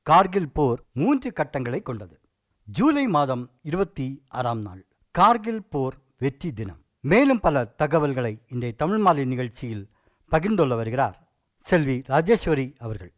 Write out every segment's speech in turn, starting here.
கார்கில் போர் மூன்று கட்டங்களை கொண்டது ஜூலை மாதம் இருபத்தி ஆறாம் நாள் கார்கில் போர் வெற்றி தினம் மேலும் பல தகவல்களை இன்றைய தமிழ் மாலை நிகழ்ச்சியில் பகிர்ந்துள்ள வருகிறார் செல்வி ராஜேஸ்வரி அவர்கள்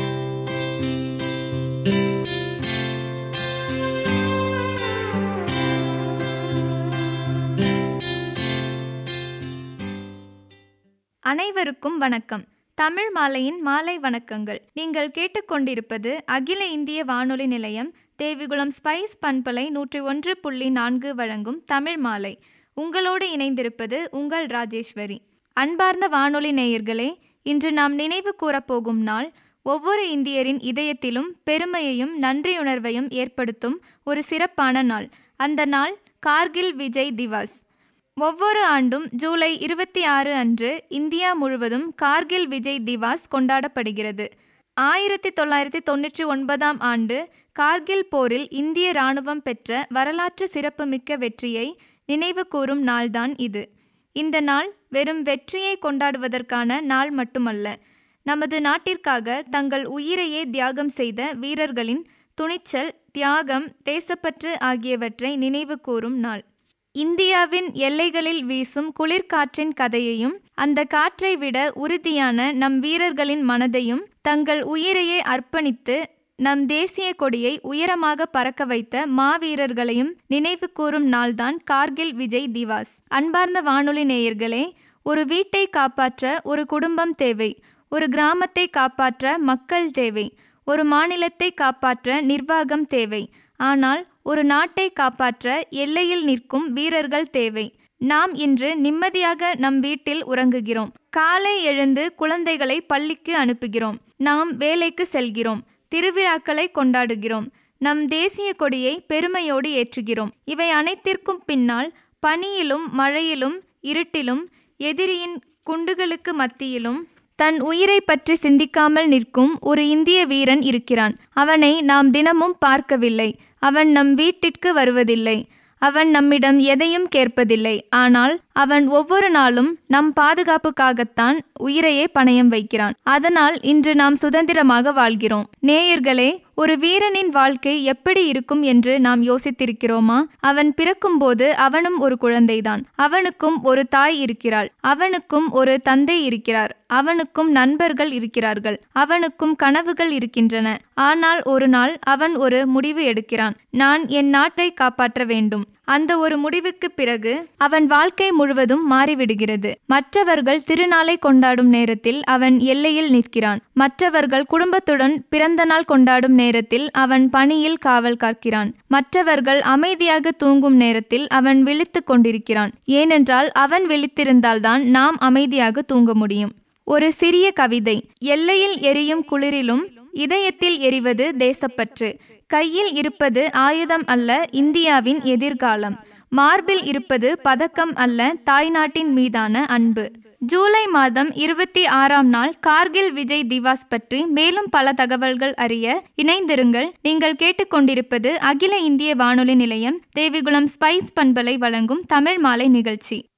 அனைவருக்கும் வணக்கம் தமிழ் மாலையின் மாலை வணக்கங்கள் நீங்கள் கேட்டுக்கொண்டிருப்பது அகில இந்திய வானொலி நிலையம் தேவிகுளம் ஸ்பைஸ் பண்பலை நூற்றி ஒன்று புள்ளி நான்கு வழங்கும் தமிழ் மாலை உங்களோடு இணைந்திருப்பது உங்கள் ராஜேஸ்வரி அன்பார்ந்த வானொலி நேயர்களே இன்று நாம் நினைவு கூறப்போகும் நாள் ஒவ்வொரு இந்தியரின் இதயத்திலும் பெருமையையும் நன்றியுணர்வையும் ஏற்படுத்தும் ஒரு சிறப்பான நாள் அந்த நாள் கார்கில் விஜய் திவாஸ் ஒவ்வொரு ஆண்டும் ஜூலை இருபத்தி ஆறு அன்று இந்தியா முழுவதும் கார்கில் விஜய் திவாஸ் கொண்டாடப்படுகிறது ஆயிரத்தி தொள்ளாயிரத்தி தொண்ணூற்றி ஒன்பதாம் ஆண்டு கார்கில் போரில் இந்திய இராணுவம் பெற்ற வரலாற்று சிறப்புமிக்க வெற்றியை நினைவு கூறும் நாள்தான் இது இந்த நாள் வெறும் வெற்றியை கொண்டாடுவதற்கான நாள் மட்டுமல்ல நமது நாட்டிற்காக தங்கள் உயிரையே தியாகம் செய்த வீரர்களின் துணிச்சல் தியாகம் தேசப்பற்று ஆகியவற்றை நினைவு கூறும் நாள் இந்தியாவின் எல்லைகளில் வீசும் குளிர்காற்றின் கதையையும் அந்த காற்றை விட உறுதியான நம் வீரர்களின் மனதையும் தங்கள் உயிரையே அர்ப்பணித்து நம் தேசிய கொடியை உயரமாக பறக்க வைத்த மாவீரர்களையும் நினைவு கூறும் நாள்தான் கார்கில் விஜய் திவாஸ் அன்பார்ந்த வானொலி நேயர்களே ஒரு வீட்டை காப்பாற்ற ஒரு குடும்பம் தேவை ஒரு கிராமத்தை காப்பாற்ற மக்கள் தேவை ஒரு மாநிலத்தை காப்பாற்ற நிர்வாகம் தேவை ஆனால் ஒரு நாட்டை காப்பாற்ற எல்லையில் நிற்கும் வீரர்கள் தேவை நாம் இன்று நிம்மதியாக நம் வீட்டில் உறங்குகிறோம் காலை எழுந்து குழந்தைகளை பள்ளிக்கு அனுப்புகிறோம் நாம் வேலைக்கு செல்கிறோம் திருவிழாக்களை கொண்டாடுகிறோம் நம் தேசிய கொடியை பெருமையோடு ஏற்றுகிறோம் இவை அனைத்திற்கும் பின்னால் பனியிலும் மழையிலும் இருட்டிலும் எதிரியின் குண்டுகளுக்கு மத்தியிலும் தன் உயிரை பற்றி சிந்திக்காமல் நிற்கும் ஒரு இந்திய வீரன் இருக்கிறான் அவனை நாம் தினமும் பார்க்கவில்லை அவன் நம் வீட்டிற்கு வருவதில்லை அவன் நம்மிடம் எதையும் கேட்பதில்லை ஆனால் அவன் ஒவ்வொரு நாளும் நம் பாதுகாப்புக்காகத்தான் உயிரையே பணயம் வைக்கிறான் அதனால் இன்று நாம் சுதந்திரமாக வாழ்கிறோம் நேயர்களே ஒரு வீரனின் வாழ்க்கை எப்படி இருக்கும் என்று நாம் யோசித்திருக்கிறோமா அவன் பிறக்கும்போது அவனும் ஒரு குழந்தைதான் அவனுக்கும் ஒரு தாய் இருக்கிறாள் அவனுக்கும் ஒரு தந்தை இருக்கிறார் அவனுக்கும் நண்பர்கள் இருக்கிறார்கள் அவனுக்கும் கனவுகள் இருக்கின்றன ஆனால் ஒரு நாள் அவன் ஒரு முடிவு எடுக்கிறான் நான் என் நாட்டை காப்பாற்ற வேண்டும் அந்த ஒரு முடிவுக்கு பிறகு அவன் வாழ்க்கை முழுவதும் மாறிவிடுகிறது மற்றவர்கள் திருநாளை கொண்டாடும் நேரத்தில் அவன் எல்லையில் நிற்கிறான் மற்றவர்கள் குடும்பத்துடன் பிறந்த நாள் கொண்டாடும் நேரத்தில் அவன் பணியில் காவல் காக்கிறான் மற்றவர்கள் அமைதியாக தூங்கும் நேரத்தில் அவன் விழித்து கொண்டிருக்கிறான் ஏனென்றால் அவன் விழித்திருந்தால்தான் நாம் அமைதியாக தூங்க முடியும் ஒரு சிறிய கவிதை எல்லையில் எரியும் குளிரிலும் இதயத்தில் எரிவது தேசப்பற்று கையில் இருப்பது ஆயுதம் அல்ல இந்தியாவின் எதிர்காலம் மார்பில் இருப்பது பதக்கம் அல்ல தாய்நாட்டின் மீதான அன்பு ஜூலை மாதம் இருபத்தி ஆறாம் நாள் கார்கில் விஜய் திவாஸ் பற்றி மேலும் பல தகவல்கள் அறிய இணைந்திருங்கள் நீங்கள் கேட்டுக்கொண்டிருப்பது அகில இந்திய வானொலி நிலையம் தேவிகுளம் ஸ்பைஸ் பண்பலை வழங்கும் தமிழ் மாலை நிகழ்ச்சி